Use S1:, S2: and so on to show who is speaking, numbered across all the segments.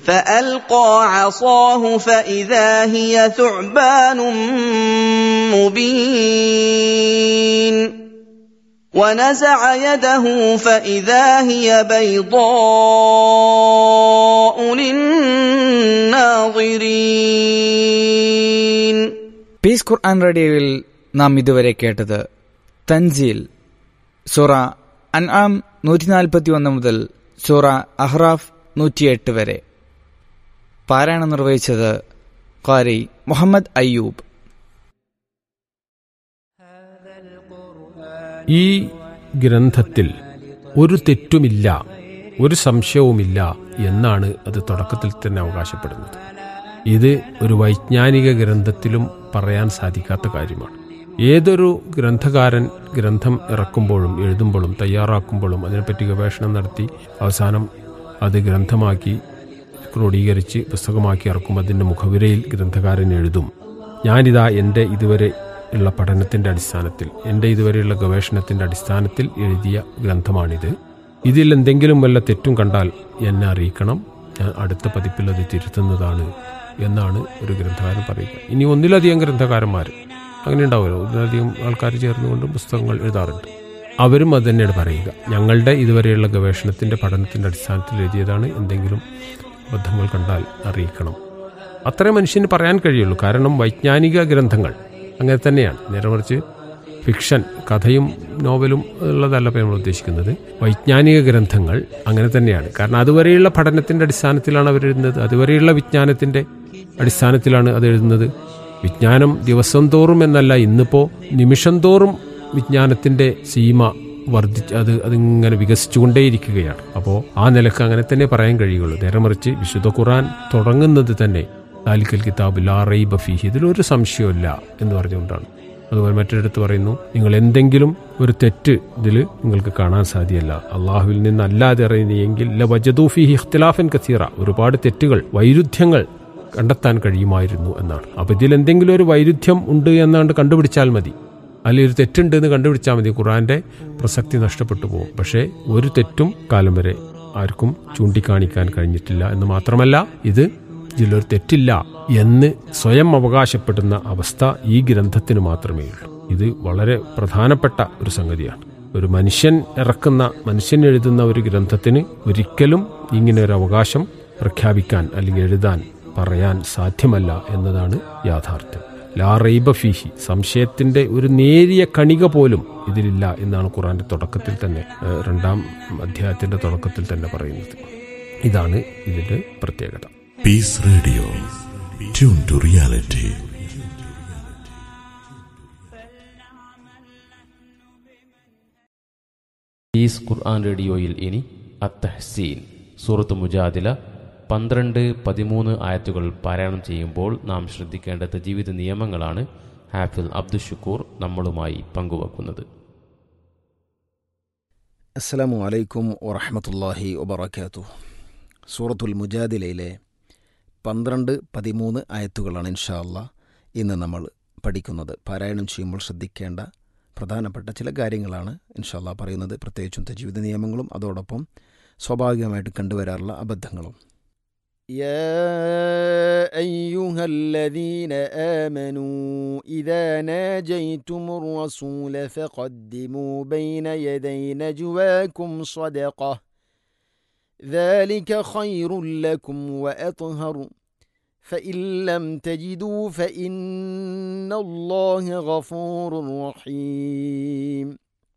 S1: فالقى عصاه فاذا هي ثعبان مبين ونزع يده فاذا هي بيضاء للناظرين
S2: piece ഖുർആൻ റേഡിയോയിൽ നാം ഇതുവരെ കേട്ടത് തൻസീൽ സൂറ അൻആം നൂറ്റി നാൽപ്പത്തി ഒന്ന് മുതൽ സൂറ അഹ്റാഫ് നൂറ്റിയെട്ട് വരെ പാരായണം നിർവഹിച്ചത് ഖാരി മുഹമ്മദ് അയ്യൂബ്
S3: ഈ ഗ്രന്ഥത്തിൽ ഒരു തെറ്റുമില്ല ഒരു സംശയവുമില്ല എന്നാണ് അത് തുടക്കത്തിൽ തന്നെ അവകാശപ്പെടുന്നത് ഇത് ഒരു വൈജ്ഞാനിക ഗ്രന്ഥത്തിലും പറയാൻ സാധിക്കാത്ത കാര്യമാണ് ഏതൊരു ഗ്രന്ഥകാരൻ ഗ്രന്ഥം ഇറക്കുമ്പോഴും എഴുതുമ്പോഴും തയ്യാറാക്കുമ്പോഴും അതിനെപ്പറ്റി ഗവേഷണം നടത്തി അവസാനം അത് ഗ്രന്ഥമാക്കി ക്രോഡീകരിച്ച് പുസ്തകമാക്കി ഇറക്കും അതിൻ്റെ മുഖവിരയിൽ ഗ്രന്ഥകാരൻ എഴുതും ഞാനിതാ എൻ്റെ ഇതുവരെ ഉള്ള പഠനത്തിൻ്റെ അടിസ്ഥാനത്തിൽ എൻ്റെ ഇതുവരെയുള്ള ഗവേഷണത്തിൻ്റെ അടിസ്ഥാനത്തിൽ എഴുതിയ ഗ്രന്ഥമാണിത് ഇതിൽ എന്തെങ്കിലും വല്ല തെറ്റും കണ്ടാൽ എന്നെ അറിയിക്കണം ഞാൻ അടുത്ത പതിപ്പിൽ അത് തിരുത്തുന്നതാണ് എന്നാണ് ഒരു ഗ്രന്ഥകാരൻ പറയുക ഇനി ഒന്നിലധികം ഗ്രന്ഥകാരന്മാർ അങ്ങനെ ഉണ്ടാവുമല്ലോ ഒന്നിലധികം ആൾക്കാർ ചേർന്നുകൊണ്ട് പുസ്തകങ്ങൾ എഴുതാറുണ്ട് അവരും അത് തന്നെയാണ് പറയുക ഞങ്ങളുടെ ഇതുവരെയുള്ള ഗവേഷണത്തിൻ്റെ പഠനത്തിൻ്റെ അടിസ്ഥാനത്തിൽ എഴുതിയതാണ് എന്തെങ്കിലും അബദ്ധങ്ങൾ കണ്ടാൽ അറിയിക്കണം അത്രേ മനുഷ്യന് പറയാൻ കഴിയുള്ളൂ കാരണം വൈജ്ഞാനിക ഗ്രന്ഥങ്ങൾ അങ്ങനെ തന്നെയാണ് നേരെ മറിച്ച് ഫിക്ഷൻ കഥയും നോവലും ഉള്ളതല്ല ഇപ്പോൾ നമ്മൾ ഉദ്ദേശിക്കുന്നത് വൈജ്ഞാനിക ഗ്രന്ഥങ്ങൾ അങ്ങനെ തന്നെയാണ് കാരണം അതുവരെയുള്ള പഠനത്തിന്റെ അടിസ്ഥാനത്തിലാണ് അവർ എഴുതുന്നത് അതുവരെയുള്ള വിജ്ഞാനത്തിന്റെ അടിസ്ഥാനത്തിലാണ് അത് എഴുതുന്നത് വിജ്ഞാനം ദിവസം തോറും എന്നല്ല ഇന്നിപ്പോ നിമിഷം തോറും വിജ്ഞാനത്തിന്റെ സീമ വർദ്ധിച്ച് അത് അതിങ്ങനെ വികസിച്ചുകൊണ്ടേയിരിക്കുകയാണ് അപ്പോൾ ആ നിലക്ക് അങ്ങനെ തന്നെ പറയാൻ കഴിയുള്ളൂ നേരെ മറിച്ച് വിശുദ്ധ ഖുറാൻ തുടങ്ങുന്നത് തന്നെ ദാലിക്കൽ കിതാബ് ലാ റൈബ ഫീഹി ഇതിലൊരു സംശയമില്ല എന്ന് പറഞ്ഞുകൊണ്ടാണ് അതുപോലെ മറ്റൊരിടത്ത് പറയുന്നു നിങ്ങൾ എന്തെങ്കിലും ഒരു തെറ്റ് ഇതിൽ നിങ്ങൾക്ക് കാണാൻ സാധ്യമല്ല അള്ളാഹുവിൽ നിന്നല്ലാതെ അറിയുന്നെങ്കിൽ ല വജദൂഫിഹി ഇഖ്തിലാഫൻ കസീറ ഒരുപാട് തെറ്റുകൾ വൈരുദ്ധ്യങ്ങൾ കണ്ടെത്താൻ കഴിയുമായിരുന്നു എന്നാണ് അപ്പൊ ഇതിൽ എന്തെങ്കിലും ഒരു വൈരുദ്ധ്യം ഉണ്ട് എന്നാണ്ട് കണ്ടുപിടിച്ചാൽ മതി അല്ലെങ്കിൽ ഒരു തെറ്റുണ്ട് എന്ന് കണ്ടുപിടിച്ചാൽ മതി ഖുറാന്റെ പ്രസക്തി നഷ്ടപ്പെട്ടു പോകും പക്ഷേ ഒരു തെറ്റും കാലം വരെ ആർക്കും ചൂണ്ടിക്കാണിക്കാൻ കഴിഞ്ഞിട്ടില്ല എന്ന് മാത്രമല്ല ഇത് ഇതിലൊരു തെറ്റില്ല എന്ന് സ്വയം അവകാശപ്പെടുന്ന അവസ്ഥ ഈ ഗ്രന്ഥത്തിന് മാത്രമേ ഉള്ളൂ ഇത് വളരെ പ്രധാനപ്പെട്ട ഒരു സംഗതിയാണ് ഒരു മനുഷ്യൻ ഇറക്കുന്ന മനുഷ്യൻ എഴുതുന്ന ഒരു ഗ്രന്ഥത്തിന് ഒരിക്കലും ഇങ്ങനെ ഒരു അവകാശം പ്രഖ്യാപിക്കാൻ അല്ലെങ്കിൽ എഴുതാൻ പറയാൻ സാധ്യമല്ല എന്നതാണ് യാഥാർത്ഥ്യം ലാ റൈബ ഫീഹി സംശയത്തിന്റെ ഒരു നേരിയ കണിക പോലും ഇതിലില്ല എന്നാണ് ഖുറാന്റെ തുടക്കത്തിൽ തന്നെ ഏഹ്, രണ്ടാം അധ്യായത്തിന്റെ തുടക്കത്തിൽ തന്നെ പറയുന്നത് ഇതാണ് ഇതിന്റെ പ്രത്യേകത
S4: Peace Radio. Tune to reality.
S5: ഈസ് ഖുർആൻ റേഡിയോയിൽ ഇനി അത്തഹസീൻ സൂറത്ത് മുജാദില പന്ത്രണ്ട് പതിമൂന്ന് ആയത്തുകൾ പാരായണം ചെയ്യുമ്പോൾ നാം ശ്രദ്ധിക്കേണ്ടത് ജീവിത നിയമങ്ങളാണ് ഹാഫിൽ അബ്ദുഷുക്കൂർ നമ്മളുമായി പങ്കുവെക്കുന്നത്
S6: അസ്സലാമു അലൈക്കും വറഹമത്തല്ലാഹി വബർക്കാത്തു സൂറത്തുൽ മുജാദിലയിലെ പന്ത്രണ്ട് പതിമൂന്ന് ആയത്തുകളാണ് ഇൻഷാ അല്ലാ ഇന്ന് നമ്മൾ പഠിക്കുന്നത് പാരായണം ചെയ്യുമ്പോൾ ശ്രദ്ധിക്കേണ്ട പ്രധാനപ്പെട്ട ചില കാര്യങ്ങളാണ് ഇൻഷാ അല്ലാ പറയുന്നത് പ്രത്യേകിച്ചും ജീവിത നിയമങ്ങളും അതോടൊപ്പം സ്വാഭാവികമായിട്ട് കണ്ടുവരാറുള്ള അബദ്ധങ്ങളും يا أيها الذين آمنوا إذا ناجيتم الرسول فقدموا بين يدي نجواكم صدقة ذلك خير لكم وأطهر فإن لم تجدوا فإن الله غفور رحيم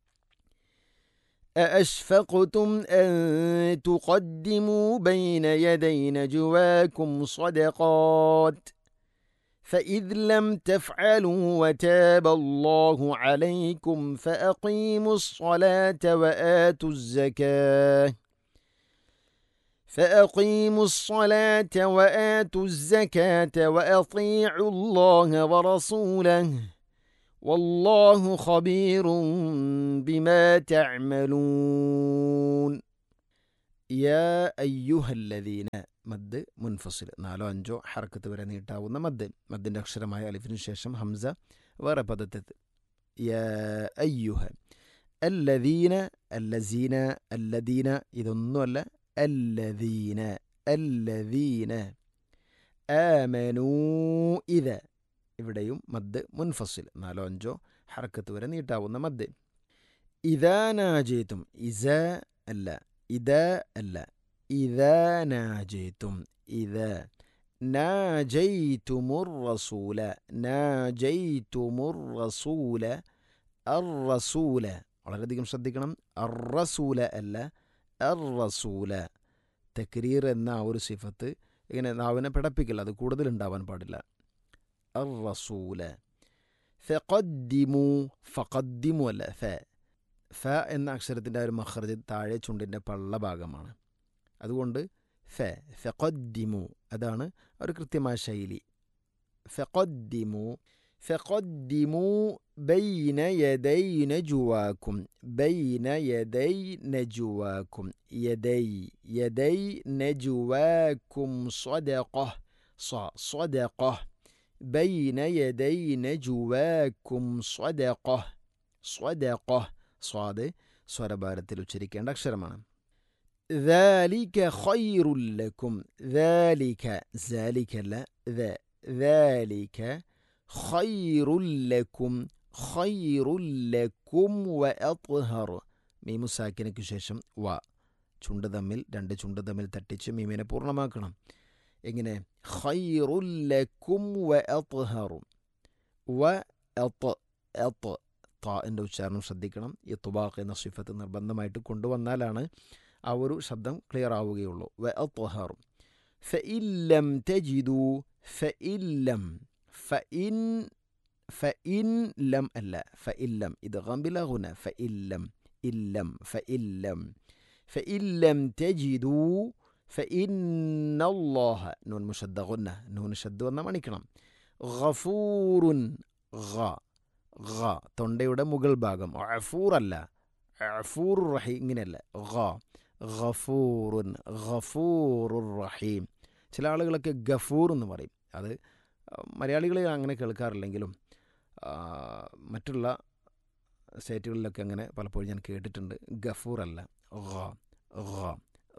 S6: أأشفقتم أن تقدموا بين يدي نجواكم صدقات فإذ لم تفعلوا وتاب الله عليكم فأقيموا الصلاة وآتوا الزكاة فأقيموا الصلاة وآتوا الزكاة وأطيعوا الله ورسوله والله خبير بما تعملون يا أيها الذين മദ് മുൻഫസിൽ നാലോ അഞ്ചോ ഹർക്കത്ത് വരെ നീട്ടാവുന്ന മദ് മദ്ദിൻ്റെ അക്ഷരമായ അലിഫിനു ശേഷം ഹംസ വേറെ പദത്തെത്ത് യ അയ്യുഹ അല്ലദീന അല്ലസീന അല്ലദീന ഇതൊന്നുമല്ല അല്ലദീന അല്ലദീന ആമനൂ ഇത് ഇവിടെയും മദ് മുൻഫസിൽ നാലോ അഞ്ചോ ഹറക്കത്ത് വരെ നീട്ടാവുന്ന മദ് ഇതാനാജേത്തും ഇസ അല്ല ഇത അല്ല ഇതാനാജേത്തും ഇത് നാജൈതുമുർ റസൂല നാജൈതുമുർ റസൂല അർ റസൂല വളരെയധികം ശ്രദ്ധിക്കണം അർ റസൂല അല്ല അർ റസൂല തക്രീർ എന്ന ആ ഒരു സിഫത്ത് ഇങ്ങനെ നാവിനെ പിടപ്പിക്കില്ല അത് കൂടുതൽ ഉണ്ടാവാൻ പാടില്ല അർ റസൂല ഫഖദ്ദിമു ഫഖദ്ദിമു അല്ല ഫ ഫ എന്ന അക്ഷരത്തിൻ്റെ ആ ഒരു മഹർജ് താഴെ ചുണ്ടിൻ്റെ പള്ള ഭാഗമാണ് അതുകൊണ്ട് ഫ ഫഖദ്ദിമു അതാണ് ഒരു കൃത്യമായ ശൈലി ഫഖദ്ദിമു ഫഖദ്ദിമു ബൈന യദൈ നജുവാക്കും ബൈന യദൈ നജുവാക്കും യദൈ യദൈ നജുവാക്കും സ്വദഖ സ്വ സ്വദഖ ബൈന യദൈ നജുവാക്കും സ്വദഖ സ്വദഖ സ്വാദ് സ്വരഭാരത്തിൽ ഉച്ചരിക്കേണ്ട അക്ഷരമാണ് ذلك خير لكم ذلك ذلك لا ذا ذلك خير لكم خير لكم وأطهر മീമു സാക്കിനയ്ക്ക് ശേഷം വ ചുണ്ട് തമ്മിൽ രണ്ട് ചുണ്ട് തമ്മിൽ തട്ടിച്ച് മീമിനെ പൂർണ്ണമാക്കണം എങ്ങനെ ഖൈറുല്ലക്കും വ അത്ഹറു വ അത്ത് അത്ത് താൻ്റെ ഉച്ചാരണം ശ്രദ്ധിക്കണം ഈ തുബാഖ് എന്ന സിഫത്ത് നിർബന്ധമായിട്ട് കൊണ്ടുവന്നാലാണ് ആ ഒരു ശബ്ദം ക്ലിയർ ആവുകയുള്ളൂ വ അത്ഹറു ഫഇല്ലം തജിദു ഫഇല്ലം ഫഇൻ ഫഇൻ ലം അല്ല ഫഇല്ലം ഇത് ഗംബില ഗുന ഫഇല്ലം ഇല്ലം ഫഇല്ലം ഫഇല്ലം തജിദു فإن الله نون مشد غنة نون شد വന്ന മണിക്കണം ഗഫൂറുൻ ഗ ഗ തൊണ്ടയുടെ മുകൾ ഭാഗം അഫൂർ അല്ല അഫൂർ റഹീം ഇങ്ങനെയല്ല ഗ ഗഫൂറുൻ ഗഫൂറുർ റഹീം ചില ആളുകളൊക്കെ ഗഫൂർ എന്ന് പറയും അത് മലയാളികൾ അങ്ങനെ കേൾക്കാറില്ലെങ്കിലും മറ്റുള്ള സ്റ്റേറ്റുകളിലൊക്കെ അങ്ങനെ പലപ്പോഴും ഞാൻ കേട്ടിട്ടുണ്ട് ഗഫൂർ അല്ല ഗ ഗ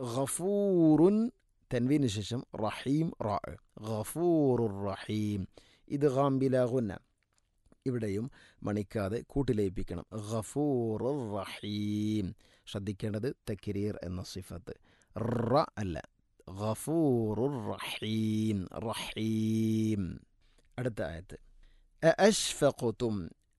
S6: ഗഫൂറുൻ തൻവീന് ശേഷം റഹീം റാ ഗഫൂറുർ റഹീം ഇത് ഗാംബിലാകുന്ന ഇവിടെയും മണിക്കാതെ കൂട്ടിലയിപ്പിക്കണം ഗഫൂറുർ റഹീം ശ്രദ്ധിക്കേണ്ടത് തക്കിരീർ എന്ന സിഫത്ത് റ അല്ല ഗഫൂറുർ റഹീം റഹീം അടുത്ത ആയത്ത് അഷ്ഫഖുതും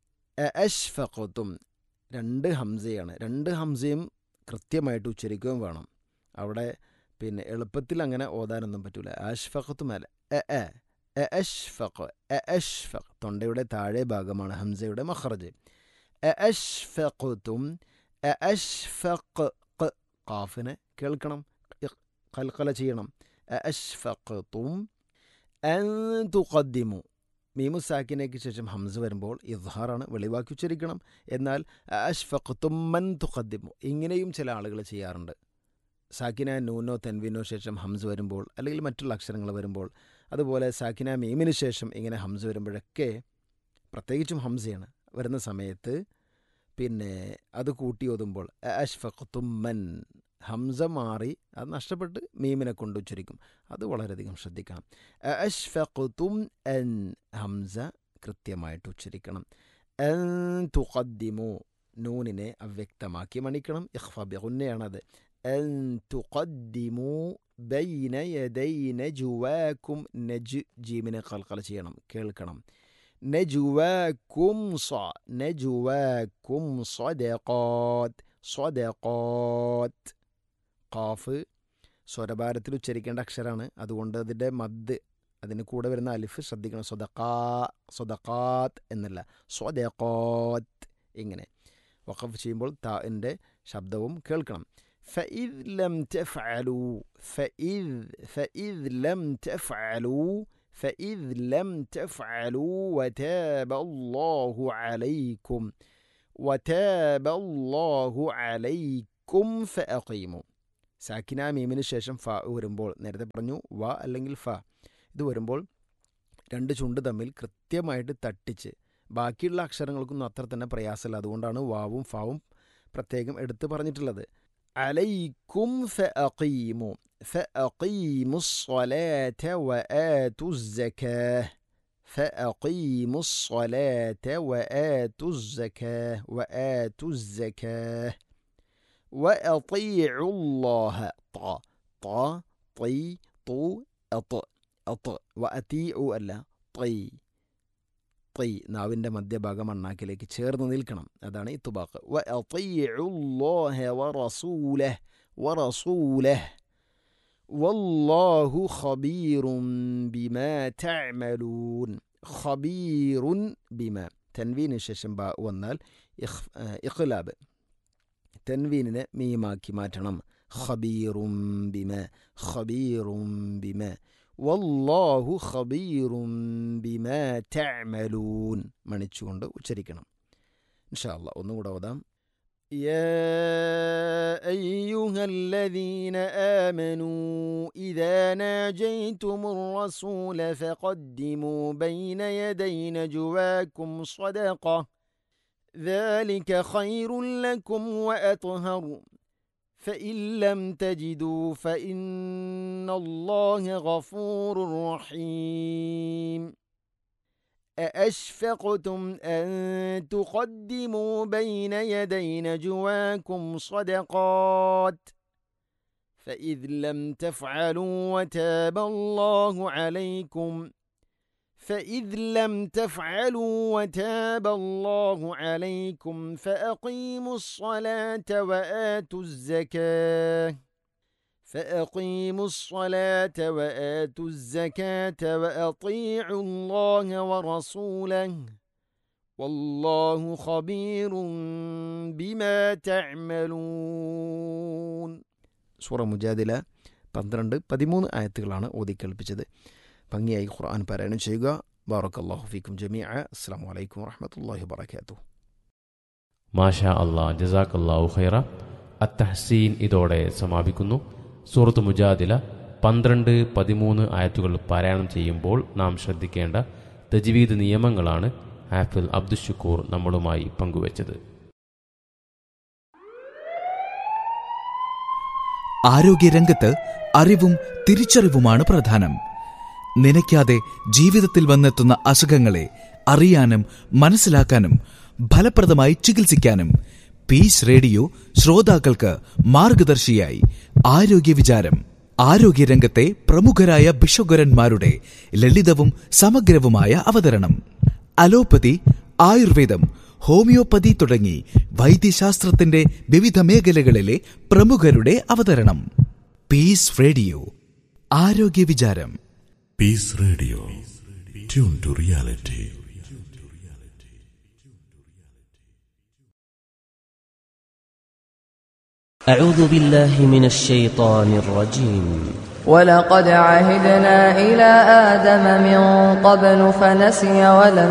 S6: അഷ്ഫഖുതും രണ്ട് ഹംസയാണ് രണ്ട് ഹംസയും കൃത്യമായിട്ട് ഉച്ചരിക്കുകയും വേണം അവിടെ പിന്നെ എളുപ്പത്തിൽ അങ്ങനെ ഓതാനൊന്നും പറ്റൂല അഷ്ഫഖത്തും അല്ല എ എ അഷ്ഫഖ് എ അഷ്ഫഖ് തൊണ്ടയുടെ താഴെ ഭാഗമാണ് ഹംസയുടെ മഖറജ് എ അഷ്ഫഖത്തും എ അഷ്ഫഖ് ഖാഫിനെ കേൾക്കണം കൽക്കല ചെയ്യണം എ അഷ്ഫഖത്തും അൻ തുഖദ്ദിമു മീമു സാക്കിനേക്ക് ശേഷം ഹംസ വരുമ്പോൾ ഇദ്ഹാറാണ് വെളിവാക്കി ഉച്ചരിക്കണം എന്നാൽ അഷ്ഫഖത്തും മൻ തുഖദ്ദിമു ഇങ്ങനെയും ചില ആളുകൾ ചെയ്യാറുണ്ട് സാക്കിന നൂനോ തെൻവിനോ ശേഷം ഹംസ് വരുമ്പോൾ അല്ലെങ്കിൽ മറ്റുള്ള അക്ഷരങ്ങൾ വരുമ്പോൾ അതുപോലെ സാക്കിന മീമിന് ശേഷം ഇങ്ങനെ ഹംസ് വരുമ്പോഴൊക്കെ പ്രത്യേകിച്ചും ഹംസയാണ് വരുന്ന സമയത്ത് പിന്നെ അത് കൂട്ടി ഓതുമ്പോൾ അഷ്ഫഖത്തുമ്മൻ ഹംസ മാറി അത് നഷ്ടപ്പെട്ട് മീമിനെ കൊണ്ട് ഉച്ചരിക്കും അത് വളരെയധികം ശ്രദ്ധിക്കണം അഷ്ഫഖത്തും എൻ ഹംസ കൃത്യമായിട്ട് ഉച്ചരിക്കണം എൻ തുഖദ്ദിമു നൂനിനെ അവ്യക്തമാക്കി മണിക്കണം ഇഖ്ഫബിഗുന്നയാണത് أن تقدموا بين يدي نجواكم نج جيمنا قلقل ചെയ്യണം കേൾക്കണം نجواكم ص نجواكم صدقات صدقات ഖാഫ് സ്വരഭാരത്തിൽ ഉച്ചരിക്കേണ്ട അക്ഷരമാണ് അതുകൊണ്ട് അതിൻ്റെ മദ് അതിന് കൂടെ വരുന്ന അലിഫ് ശ്രദ്ധിക്കണം സ്വതക്കാ സ്വതക്കാത്ത് എന്നല്ല സ്വദക്കാത്ത് ഇങ്ങനെ വഖഫ് ചെയ്യുമ്പോൾ താൻ്റെ ശബ്ദവും കേൾക്കണം فإذ لم تفعلوا فإذ فإذ لم تفعلوا فإذ لم تفعلوا وتاب الله عليكم وتاب الله عليكم فأقيموا സാക്കിന മീമിന് ശേഷം ഫ വരുമ്പോൾ നേരത്തെ പറഞ്ഞു വ അല്ലെങ്കിൽ ഫ ഇത് വരുമ്പോൾ രണ്ട് ചുണ്ട് തമ്മിൽ കൃത്യമായിട്ട് തട്ടിച്ച് ബാക്കിയുള്ള അക്ഷരങ്ങൾക്കൊന്നും അത്ര തന്നെ പ്രയാസമില്ല അതുകൊണ്ടാണ് വാവും ഫാവും പ്രത്യേകം എടുത്ത് പറഞ്ഞിട്ടുള്ളത് عليكم فأقيموا فأقيموا الصلاة وآتوا الزكاة فأقيموا الصلاة وآتوا الزكاة وآتوا الزكاة وأطيعوا الله طا طا طي طو أط أط وأطيعوا ألا طي طي നാവിൻ്റെ മധ്യഭാഗം അണ്ണാക്കിലേക്ക് ചേർന്ന് നിൽക്കണം അതാണ് ഇത്തുബാക്ക് വ അطيعوا വറസൂലഹ് വറസൂലഹ് والله خبير بما تعملون خبير بما തൻവീന് ശേഷം ബാ വന്നാൽ ഇഖ് ഇഖ്ലാബ് തൻവീനിനെ മീമാക്കി മാറ്റണം ഖബീറും ബിമ ഖബീറും ബിമ വല്ലാഹു ഖബീറും ബിമ തഅമലൂൻ മണിച്ചുകൊണ്ട് ഉച്ചരിക്കണം ഇൻഷാ അല്ലാ ഒന്നും കൂടെ ഓതാം يا أيها الذين آمنوا إذا ناجيتم الرسول فقدموا بين يدي نجواكم صدقة ذلك خير لكم وأطهر فإن لم تجدوا فإن الله غفور رحيم أأشفقتم أن تقدموا بين يدي نجواكم صدقات فإذ لم تفعلوا وتاب الله عليكم فإذ لم تفعلوا وتاب الله عليكم فأقيموا الصلاة وآتوا الزكاة فأقيموا الصلاة وآتوا الزكاة وأطيعوا الله ورسوله والله خبير بما تعملون സൂറ മുജാദില പന്ത്രണ്ട് പതിമൂന്ന് ആയത്തുകളാണ് ഓതി കേൾപ്പിച്ചത് ഭംഗിയായി ഖുർആൻ പാരായണം ചെയ്യുക ബാറക്കല്ലാഹു ഫീക്കും ജമീഅ അസ്സാം വലൈക്കും വറഹമത്തല്ലാഹി വബർക്കാത്തു
S5: മാഷാ അള്ളാ ജസാഖ് അള്ളാഹു ഖൈറ അത്തഹസീൻ ഇതോടെ സമാപിക്കുന്നു സൂറത്ത് മുജാദില പന്ത്രണ്ട് പതിമൂന്ന് ആയത്തുകൾ പാരായണം ചെയ്യുമ്പോൾ നാം ശ്രദ്ധിക്കേണ്ട തജ്വീദ് നിയമങ്ങളാണ് ഹാഫിൽ അബ്ദുഷുക്കൂർ നമ്മളുമായി പങ്കുവച്ചത്
S7: ആരോഗ്യരംഗത്ത് അറിവും തിരിച്ചറിവുമാണ് പ്രധാനം നനയ്ക്കാതെ ജീവിതത്തിൽ വന്നെത്തുന്ന അസുഖങ്ങളെ അറിയാനും മനസ്സിലാക്കാനും ഫലപ്രദമായി ചികിത്സിക്കാനും പീസ് റേഡിയോ ശ്രോതാക്കൾക്ക് മാർഗദർശിയായി ആരോഗ്യ വിചാരം ആരോഗ്യരംഗത്തെ പ്രമുഖരായ ഭിഷഗ്വരന്മാരുടെ ലളിതവും സമഗ്രവുമായ അവതരണം അലോപ്പതി ആയുർവേദം ഹോമിയോപ്പതി തുടങ്ങി വൈദ്യശാസ്ത്രത്തിന്റെ വിവിധ മേഖലകളിലെ പ്രമുഖരുടെ അവതരണം പീസ് റേഡിയോ ആരോഗ്യ വിചാരം
S4: Peace Radio. Tune to reality.
S8: أعوذ بالله من الشيطان الرجيم
S9: ولقد عهدنا إلى آدم من قبل فنسي ولم